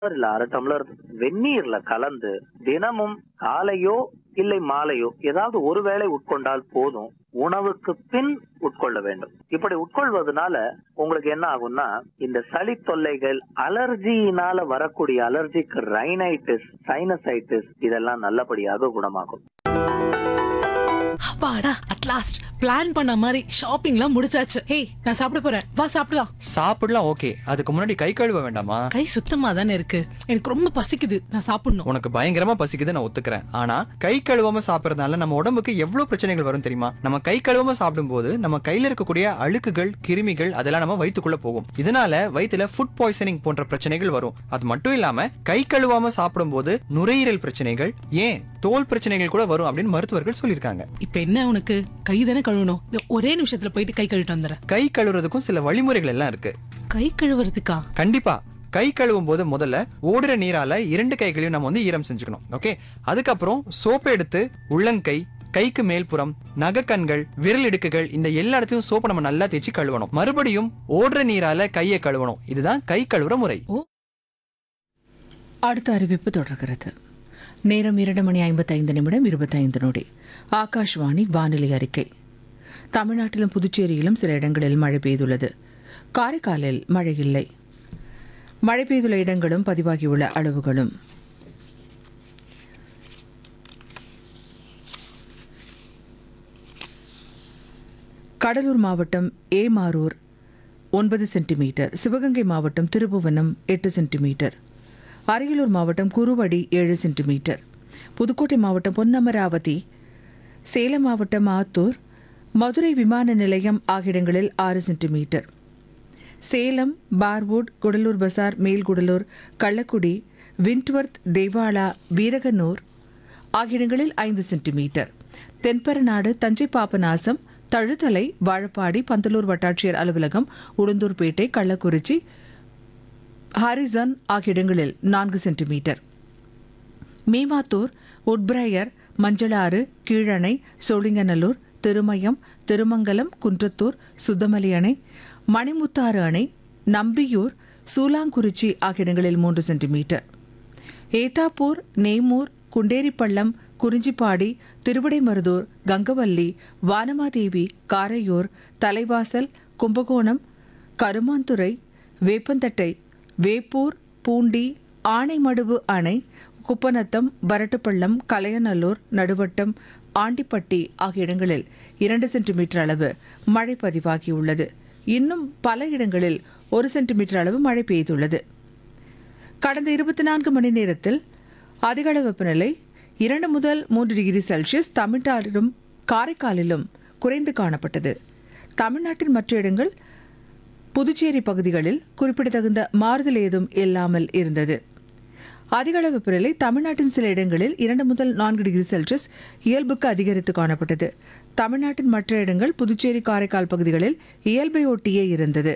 இல்ல அரை டம்ளர் வெந்நீர்ல கலந்து தினமும் காலையோ இல்லை மாலையோ ஏதாவது ஒரு வேளை உட்கொண்டால் போதும் உணவுக்கு பின் உட்கொள்ள வேண்டும் இப்படி உட்கொள்வதனால உங்களுக்கு என்ன ஆகும்னா இந்த சளி தொல்லைகள் அலர்ஜியினால வரக்கூடிய அலர்ஜிக்கு ரைனைட்டிஸ் சைனசைட்டிஸ் இதெல்லாம் நல்லபடியாக குணமாகும் அப்பாடா அட்லாஸ்ட் பிளான் பண்ண மாதிரி ஷாப்பிங்லாம் முடிச்சாச்சு ஹேய் நான் சாப்பிட போறேன் வா சாப்பிடலாம் சாப்பிடலாம் ஓகே அதுக்கு முன்னாடி கை கழுவ வேண்டாமா கை சுத்தமா தானே இருக்கு எனக்கு ரொம்ப பசிக்குது நான் சாப்பிடணும் உனக்கு பயங்கரமா பசிக்குது நான் ஒத்துக்கிறேன் ஆனா கை கழுவாம சாப்பிடறதுனால நம்ம உடம்புக்கு எவ்வளவு பிரச்சனைகள் வரும் தெரியுமா நம்ம கை கழுவாம சாப்பிடும்போது நம்ம கையில இருக்கக்கூடிய அழுக்குகள் கிருமிகள் அதெல்லாம் நம்ம வயித்துக்குள்ள போகும் இதனால வயித்துல ஃபுட் பாய்சனிங் போன்ற பிரச்சனைகள் வரும் அது மட்டும் இல்லாம கை கழுவாம சாப்பிடும்போது நுரையீரல் பிரச்சனைகள் ஏன் தோல் பிரச்சனைகள் கூட வரும் அப்படின்னு மருத்துவர்கள் சொல்லியிருக்காங்க இப்ப என்ன உனக்கு கை தானே கழுவணும் இந்த ஒரே நிமிஷத்துல போயிட்டு கை கழுவிட்டு வந்துடுறேன் கை கழுவுறதுக்கும் சில வழிமுறைகள் எல்லாம் இருக்கு கை கழுவுறதுக்கா கண்டிப்பா கை கழுவும் போது முதல்ல ஓடுற நீரால இரண்டு கைகளையும் நம்ம வந்து ஈரம் செஞ்சுக்கணும் ஓகே அதுக்கப்புறம் சோப்பு எடுத்து உள்ளங்கை கைக்கு மேல்புறம் நகக்கண்கள் விரல் இடுக்குகள் இந்த எல்லா இடத்தையும் சோப்பை நம்ம நல்லா தேய்ச்சி கழுவணும் மறுபடியும் ஓடுற நீரால கையை கழுவணும் இதுதான் கை கழுவுற முறை அடுத்த அறிவிப்பு தொடர்கிறது நேரம் இரண்டு மணி ஐம்பத்தைந்து நிமிடம் இருபத்தைந்து நொடி ஆகாஷ்வாணி வானிலை அறிக்கை தமிழ்நாட்டிலும் புதுச்சேரியிலும் சில இடங்களில் மழை பெய்துள்ளது காரைக்காலில் மழை இல்லை மழை பெய்துள்ள இடங்களும் பதிவாகியுள்ள அளவுகளும் கடலூர் மாவட்டம் ஏமாரூர் ஒன்பது சென்டிமீட்டர் சிவகங்கை மாவட்டம் திருபுவனம் எட்டு சென்டிமீட்டர் அரியலூர் மாவட்டம் குருவடி ஏழு சென்டிமீட்டர் புதுக்கோட்டை மாவட்டம் பொன்னமராவதி சேலம் மாவட்டம் ஆத்தூர் மதுரை விமான நிலையம் ஆகிய இடங்களில் ஆறு சென்டிமீட்டர் சேலம் பார்வுட் குடலூர் பசார் மேல்குடலூர் கள்ளக்குடி விண்ட்வர்த் தேவாலா வீரகனூர் ஆகிய இடங்களில் ஐந்து சென்டிமீட்டர் தென்பெருநாடு தஞ்சை பாபநாசம் தழுத்தலை வாழப்பாடி பந்தலூர் வட்டாட்சியர் அலுவலகம் உளுந்தூர்பேட்டை கள்ளக்குறிச்சி ஹாரிசன் ஆகிய இடங்களில் நான்கு சென்டிமீட்டர் மேமாத்தூர் உட்பிரையர் மஞ்சளாறு கீழணை சோழிங்கநல்லூர் திருமயம் திருமங்கலம் குன்றத்தூர் சுத்தமலி அணை மணிமுத்தாறு அணை நம்பியூர் சூலாங்குறிச்சி ஆகிய இடங்களில் மூன்று சென்டிமீட்டர் ஏத்தாப்பூர் நெய்மூர் குண்டேரிப்பள்ளம் குறிஞ்சிப்பாடி திருவிடைமருதூர் கங்கவல்லி வானமாதேவி காரையூர் தலைவாசல் கும்பகோணம் கருமாந்துறை வேப்பந்தட்டை வேப்பூர் பூண்டி ஆனைமடுவு அணை குப்பநத்தம் வரட்டுப்பள்ளம் கலையநல்லூர் நடுவட்டம் ஆண்டிப்பட்டி ஆகிய இடங்களில் இரண்டு சென்டிமீட்டர் அளவு மழை பதிவாகியுள்ளது இன்னும் பல இடங்களில் ஒரு சென்டிமீட்டர் அளவு மழை பெய்துள்ளது கடந்த இருபத்தி நான்கு மணி நேரத்தில் அதிகளவு வெப்பநிலை இரண்டு முதல் மூன்று டிகிரி செல்சியஸ் தமிழ்நாட்டிலும் காரைக்காலிலும் குறைந்து காணப்பட்டது தமிழ்நாட்டின் மற்ற இடங்கள் புதுச்சேரி பகுதிகளில் குறிப்பிடத்தகுந்த மாறுதல் ஏதும் இல்லாமல் இருந்தது அதிகளவு வெப்பநிலை தமிழ்நாட்டின் சில இடங்களில் இரண்டு முதல் நான்கு டிகிரி செல்சியஸ் இயல்புக்கு அதிகரித்து காணப்பட்டது தமிழ்நாட்டின் மற்ற இடங்கள் புதுச்சேரி காரைக்கால் பகுதிகளில் இயல்பை ஒட்டியே இருந்தது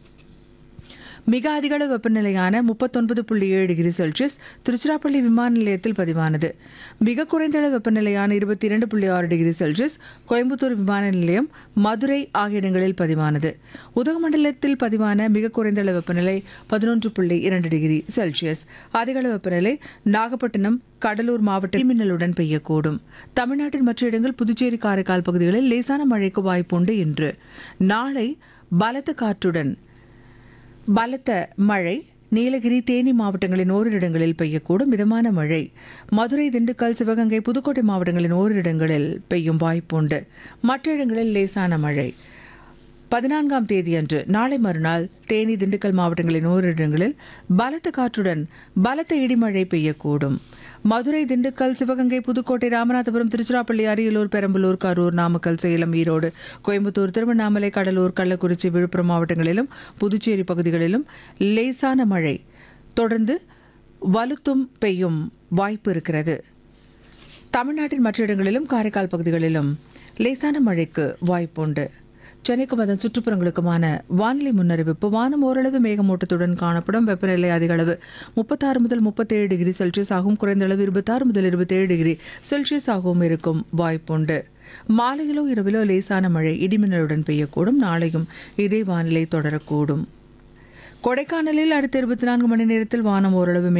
மிக அதிகளவு வெப்பநிலையான முப்பத்தொன்பது புள்ளி ஏழு டிகிரி செல்சியஸ் திருச்சிராப்பள்ளி விமான நிலையத்தில் பதிவானது மிக குறைந்த அளவு வெப்பநிலையான இருபத்தி இரண்டு புள்ளி ஆறு டிகிரி செல்சியஸ் கோயம்புத்தூர் விமான நிலையம் மதுரை ஆகிய இடங்களில் பதிவானது உதகமண்டலத்தில் பதிவான மிக குறைந்த அளவு வெப்பநிலை பதினொன்று புள்ளி இரண்டு டிகிரி செல்சியஸ் அதிகளவு வெப்பநிலை நாகப்பட்டினம் கடலூர் மாவட்ட மின்னலுடன் பெய்யக்கூடும் தமிழ்நாட்டின் மற்ற இடங்கள் புதுச்சேரி காரைக்கால் பகுதிகளில் லேசான மழைக்கு வாய்ப்புண்டு இன்று நாளை பலத்த காற்றுடன் பலத்த மழை நீலகிரி தேனி மாவட்டங்களின் ஓரிரு இடங்களில் பெய்யக்கூடும் மிதமான மழை மதுரை திண்டுக்கல் சிவகங்கை புதுக்கோட்டை மாவட்டங்களின் ஓரிரு இடங்களில் பெய்யும் வாய்ப்புண்டு மற்ற இடங்களில் லேசான மழை பதினான்காம் தேதியன்று நாளை மறுநாள் தேனி திண்டுக்கல் மாவட்டங்களின் ஓரிரு இடங்களில் பலத்த காற்றுடன் பலத்த இடிமழை பெய்யக்கூடும் மதுரை திண்டுக்கல் சிவகங்கை புதுக்கோட்டை ராமநாதபுரம் திருச்சிராப்பள்ளி அரியலூர் பெரம்பலூர் கரூர் நாமக்கல் சேலம் ஈரோடு கோயம்புத்தூர் திருவண்ணாமலை கடலூர் கள்ளக்குறிச்சி விழுப்புரம் மாவட்டங்களிலும் புதுச்சேரி பகுதிகளிலும் லேசான மழை தொடர்ந்து வலுத்தும் பெய்யும் வாய்ப்பு இருக்கிறது தமிழ்நாட்டின் மற்ற இடங்களிலும் காரைக்கால் பகுதிகளிலும் லேசான மழைக்கு வாய்ப்புண்டு சென்னைக்கும் அதன் சுற்றுப்புறங்களுக்குமான வானிலை முன்னறிவிப்பு வானம் ஓரளவு மேகமூட்டத்துடன் காணப்படும் வெப்பநிலை அதிக அளவு முப்பத்தாறு முதல் முப்பத்தேழு டிகிரி செல்சியஸ் ஆகும் குறைந்த அளவு இருபத்தாறு முதல் இருபத்தேழு டிகிரி செல்சியஸ் ஆகவும் இருக்கும் வாய்ப்புண்டு மாலையிலோ இரவிலோ லேசான மழை இடிமின்னலுடன் பெய்யக்கூடும் நாளையும் இதே வானிலை தொடரக்கூடும் கொடைக்கானலில் அடுத்த இருபத்தி நான்கு மணி நேரத்தில் வானம் ஓரளவு